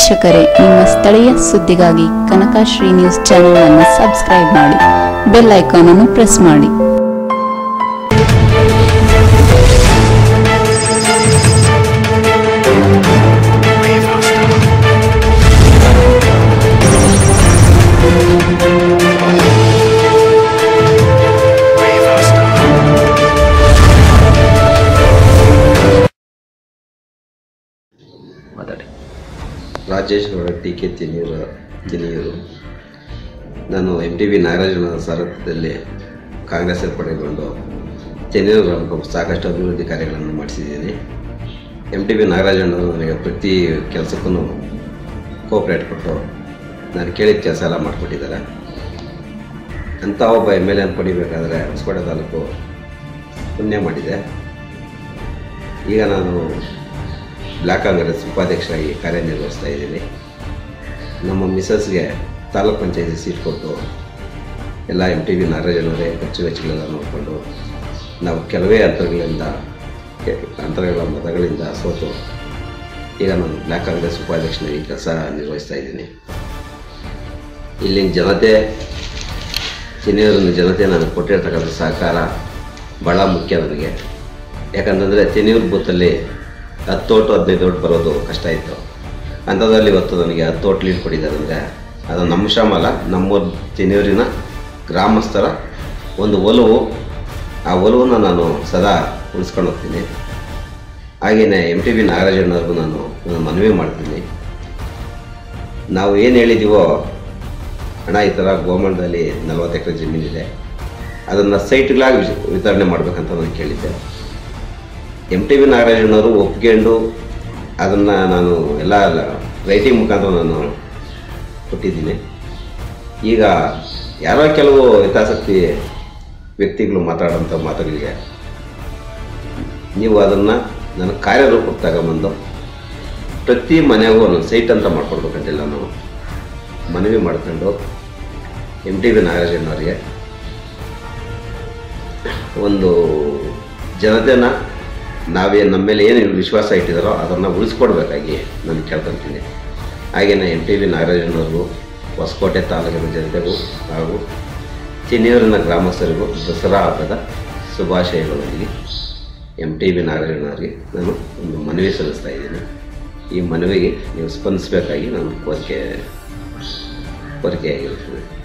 ವೀಕ್ಷಕರೇ ನಿಮ್ಮ ಸ್ಥಳೀಯ ಸುದ್ದಿಗಾಗಿ ಕನಕಶ್ರೀ ನ್ಯೂಸ್ ಚಾನೆಲ್ ಅನ್ನು ಸಬ್ಸ್ಕ್ರೈಬ್ ಮಾಡಿ ಬೆಲ್ ಐಕಾನ್ ಅನ್ನು ಪ್ರೆಸ್ ಮಾಡಿ ಮಾತಾಡಿ ರಾಜೇಶ್ ಗೌಡ ಟಿ ಕೆ ತಿನ್ನೂರು ತಿನಿಯೂರು ನಾನು ಎಮ್ ಟಿ ವಿ ನಾಗರಾಜನ ಸಾರಥ್ಯದಲ್ಲಿ ಕಾಂಗ್ರೆಸ್ ಸೇರ್ಪಡೆಗೊಂಡು ಚೆನ್ನೂರು ಗ್ರಾಮಕ್ಕೆ ಸಾಕಷ್ಟು ಅಭಿವೃದ್ಧಿ ಕಾರ್ಯಗಳನ್ನು ಮಾಡಿಸಿದ್ದೀನಿ ಎಮ್ ಟಿ ವಿ ನಾಗರಾಜಣ್ಣವರು ನನಗೆ ಪ್ರತಿ ಕೆಲಸಕ್ಕೂ ಕೋಪ್ರೇಟ್ ಕೊಟ್ಟು ನಾನು ಕೇಳಿದ ಕೆಲಸ ಎಲ್ಲ ಮಾಡಿಕೊಟ್ಟಿದ್ದಾರೆ ಅಂಥ ಒಬ್ಬ ಎಮ್ ಎಲ್ ಎನ್ ಪಡಿಬೇಕಾದ್ರೆ ಹೊಸಕೋಟೆ ತಾಲೂಕು ಪುಣ್ಯ ಮಾಡಿದೆ ಈಗ ನಾನು ಬ್ಲ್ಯಾಕ್ ಕಾಂಗ್ರೆಸ್ ಉಪಾಧ್ಯಕ್ಷರಾಗಿ ಕಾರ್ಯನಿರ್ವಹಿಸ್ತಾ ಇದ್ದೀನಿ ನಮ್ಮ ಮಿಸಸ್ಗೆ ತಾಲೂಕ್ ಪಂಚಾಯತಿ ಸೀಟ್ ಕೊಟ್ಟು ಎಲ್ಲ ಎಮ್ ಟಿ ವಿ ನಾಗರಾಜನವರೇ ಖರ್ಚು ವೆಚ್ಚಗಳೆಲ್ಲ ನೋಡಿಕೊಂಡು ನಾವು ಕೆಲವೇ ಅಂತರಗಳಿಂದ ಕೆ- ಅಂತರಗಳ ಮತಗಳಿಂದ ಸೋತು ಈಗ ನಾನು ಬ್ಲ್ಯಾಕ್ ಕಾಂಗ್ರೆಸ್ ಉಪಾಧ್ಯಕ್ಷನಾಗಿ ಕೆಲಸ ನಿರ್ವಹಿಸ್ತಾ ಇದ್ದೀನಿ ಇಲ್ಲಿನ ಜನತೆ ಚೆನ್ನೂರಿನ ಜನತೆ ನನಗೆ ಕೊಟ್ಟಿರ್ತಕ್ಕಂಥ ಸಹಕಾರ ಭಾಳ ಮುಖ್ಯ ನನಗೆ ಯಾಕಂತಂದರೆ ಚೆನ್ನೂರು ಬೂತಲ್ಲಿ ಹತ್ತು ಓಟು ಹದಿನೈದು ಓಟ್ ಬರೋದು ಕಷ್ಟ ಇತ್ತು ಅಂಥದ್ರಲ್ಲಿ ಇವತ್ತು ನನಗೆ ಹತ್ತು ಓಟ್ ಲೀಡ್ ಕೊಟ್ಟಿದ್ದಾರೆ ಅಂದರೆ ಅದು ನಮ್ಮ ಶ್ರಮ ಅಲ್ಲ ನಮ್ಮ ಚೆನ್ನೂರಿನ ಗ್ರಾಮಸ್ಥರ ಒಂದು ಒಲವು ಆ ಒಲವನ್ನು ನಾನು ಸದಾ ಉಳಿಸ್ಕೊಂಡು ಹೋಗ್ತೀನಿ ಹಾಗೆಯೇ ಎಮ್ ಟಿ ಬಿ ನಾಗರಾಜಣ್ಣವ್ರಿಗೂ ನಾನು ಒಂದು ಮನವಿ ಮಾಡ್ತೀನಿ ನಾವು ಏನು ಹೇಳಿದ್ದೀವೋ ಹಣ ಈ ಥರ ಗೋಮಂಡದಲ್ಲಿ ನಲ್ವತ್ತು ಎಕರೆ ಜಮೀನಿದೆ ಅದನ್ನು ಸೈಟ್ಗಳಾಗಿ ವಿಸ್- ವಿತರಣೆ ಮಾಡಬೇಕಂತ ನಾನು ಕೇಳಿದ್ದೆ ಎಮ್ ಟಿ ವಿ ನಾಗರಾಜಣ್ಣವರು ಒಪ್ಕೊಂಡು ಅದನ್ನು ನಾನು ಎಲ್ಲ ರೈಟಿಂಗ್ ಮುಖಾಂತರ ನಾನು ಕೊಟ್ಟಿದ್ದೀನಿ ಈಗ ಯಾರೋ ಕೆಲವು ಹಿತಾಸಕ್ತಿ ವ್ಯಕ್ತಿಗಳು ಮಾತಾಡೋಂಥ ಮಾತುಗಳಿಗೆ ನೀವು ಅದನ್ನು ನನ್ನ ಕಾರ್ಯರೂಪಕ್ಕೆ ತಗೊಂಬಂದು ಪ್ರತಿ ಮನೆಗೂ ಒಂದೊಂದು ಸೈಟ್ ಅಂತ ಮಾಡ್ಕೊಡ್ಬೇಕಂತಿಲ್ಲ ನಾವು ಮನವಿ ಮಾಡ್ಕೊಂಡು ಎಮ್ ಟಿ ವಿ ನಾಗರಾಜಣ್ಣವರಿಗೆ ಒಂದು ಜನತೆನ ನಾವೇ ನಮ್ಮ ಮೇಲೆ ಏನು ವಿಶ್ವಾಸ ಇಟ್ಟಿದ್ದಾರೋ ಅದನ್ನು ಉಳಿಸ್ಕೊಡ್ಬೇಕಾಗಿ ನಾನು ಕೇಳ್ಕೊತೀನಿ ಹಾಗೆಯೇ ಎಮ್ ಟಿ ವಿ ನಾಗರಾಜನವ್ರಿಗೂ ಹೊಸಕೋಟೆ ತಾಲೂಕಿನ ಜನತೆಗೂ ಹಾಗೂ ಚಿನ್ನೂರಿನ ಗ್ರಾಮಸ್ಥರಿಗೂ ದಸರಾ ಹಬ್ಬದ ಶುಭಾಶಯಗಳೊಂದಿಗೆ ಎಮ್ ಟಿ ವಿ ನಾಗರಾಜನವರಿಗೆ ನಾನು ಒಂದು ಮನವಿ ಸಲ್ಲಿಸ್ತಾ ಇದ್ದೀನಿ ಈ ಮನವಿಗೆ ನೀವು ಸ್ಪಂದಿಸಬೇಕಾಗಿ ನಾನು ಕೋರಿಕೆ ಕೋರಿಕೆಯಾಗಿರುತ್ತದೆ